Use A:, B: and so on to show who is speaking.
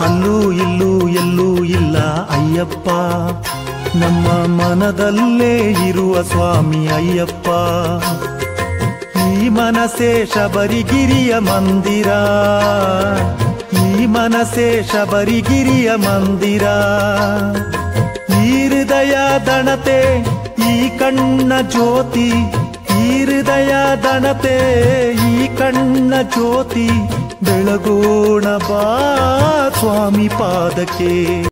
A: ಅಲ್ಲೂ ಇಲ್ಲೂ ಎಲ್ಲೂ ಇಲ್ಲ ಅಯ್ಯಪ್ಪ ನಮ್ಮ ಮನದಲ್ಲೇ ಇರುವ ಸ್ವಾಮಿ ಅಯ್ಯಪ್ಪ ಈ ಮನಸೇ ಶಬರಿಗಿರಿಯ ಮಂದಿರ ಈ ಮನಸೇ ಶಬರಿಗಿರಿಯ ಮಂದಿರ ಈ ಹೃದಯ ದಣತೆ ಈ ಕಣ್ಣ ಜ್ಯೋತಿ ಈ ಹೃದಯ ದಣತೆ ಈ ಕಣ್ಣ ಜ್ಯೋತಿ ಬೆಳಗೋಣ ಬಾ ಸ್ವಾಮಿ ಪಾದಕ್ಕೆ